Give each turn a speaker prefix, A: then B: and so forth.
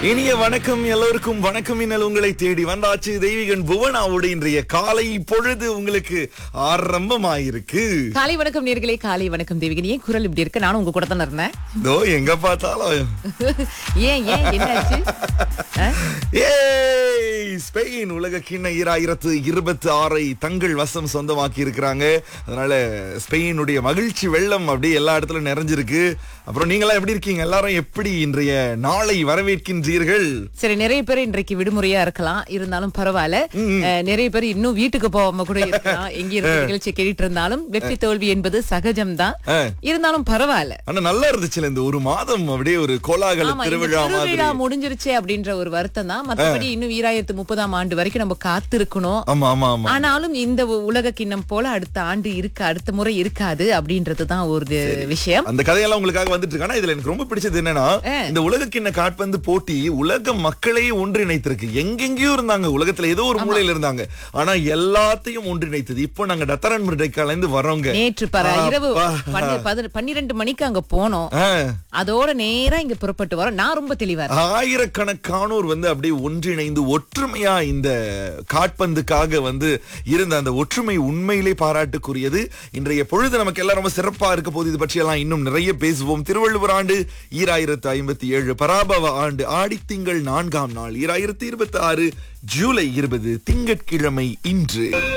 A: இனிய வணக்கம் எல்லோருக்கும் வணக்கம் இன்னல் உங்களை தேடி வந்தாச்சு தெய்வீகன் புவனாவோட இன்றைய காலை பொழுது உங்களுக்கு ஆரம்பமாயிருக்கு
B: காலை வணக்கம் நேர்களே காலை வணக்கம் தேவிகன் ஏன் குரல் இப்படி இருக்கு நானும் உங்க கூட தானே இருந்தேன்
A: இதோ எங்க பார்த்தாலும்
B: ஏன் ஏன் என்னாச்சு ஆ?
A: ஏய் ஸ்பெயின் உலக கிண்ண ஈராயிரத்து இருபத்தி ஆறை தங்கள் வசம் சொந்தமாக்கி இருக்கிறாங்க அதனால ஸ்பெயினுடைய மகிழ்ச்சி வெள்ளம் அப்படியே எல்லா இடத்துலயும் நிறைஞ்சிருக்கு அப்புறம் நீங்களாம் எப்படி இருக்கீங்க எல்லாரும் எப்படி இன்றைய நாளை வரவேற்கின்றீர்கள்
B: சரி நிறைய பேர் இன்றைக்கு விடுமுறையா இருக்கலாம் இருந்தாலும் பரவாயில்ல அஹ், நிறைய பேர் இன்னும் வீட்டுக்கு போகாம கூட இருக்கலாம் எங்க இருக்க நிகழ்ச்சி கேட்டுட்டு இருந்தாலும் வெற்றி தோல்வி என்பது சகஜம்தான்
A: ஆ.
B: இருந்தாலும் பரவாயில்ல
A: ஆனா நல்லா இருந்துச்சுல இந்த ஒரு மாதம் அப்படியே ஒரு கோலாகல
B: ஆமா இந்த
A: திருவிழா மாதிரி
B: திருவிழா முடிஞ்சிருச்சு அப்படின்ற ஒரு வருத்தம் தான் மத்தபடி இன்னும் ஈராயிரத்து முப்பதாம் ஆண்டு வரைக்கும் நம்ம காத்திருக்கணும்
A: ஆமா ஆமா ஆமா
B: ஆனாலும் இந்த உலக கிண்ணம் போல அடுத்த ஆண்டு இருக்கு அடுத்த முறை இருக்காது அப்படின்றதுதான் ஒரு விஷயம்
A: அந்த கதையெல்லாம் உங்களுக்காக வந்துட்டு இருக்கு ஆனா இதுல எனக்கு ரொம்ப பிடிச்சது என்னன்னா இந்த உலகக்கிண்ண காட்பந்து போட்டி உலக மக்களையே ஒன்றிணைத்திருக்கு எங்கெங்கயோ இருந்தாங்க உலகத்துல ஏதோ ஒரு மூலையில இருந்தாங்க ஆனா எல்லாத்தையும் ஒன்றிணைத்தது இப்போ நாங்க டத்தரன் மிருடைக்கால இருந்து வரோங்க
B: நேற்று பர இரவு
A: அப்பா.
B: பன்னி- பதி- பன்னிரண்டு மணிக்கு அங்க போனோம்
A: ஆ,
B: அதோட நேரா இங்க புறப்பட்டு வரோம் நான் ரொம்ப தெளிவா இருக்கேன்.
A: ஆயிரக்கணக்கானோர் வந்து அப்படியே ஒன்றிணைந்து ஒற்றுமையா இந்த காட்பந்துக்காக வந்து இருந்த அந்த ஒற்றுமை உண்மையிலே பாராட்டுக்குரியது இன்றைய பொழுது நமக்கு எல்லாம் ரொம்ப சிறப்பா இருக்க போது இது பற்றியெல்லாம் இன்னும் நிறைய பேசுவோம் திருவள்ளுவர் ஆண்டு ஈராயிரத்து ஐம்பத்தி ஏழு பராபவ ஆண்டு ஆடித்திங்கள் நான்காம் நாள் ஈராயிரத்து இருபத்தி ஆறு ஜூலை இருபது திங்கட்கிழமை இன்று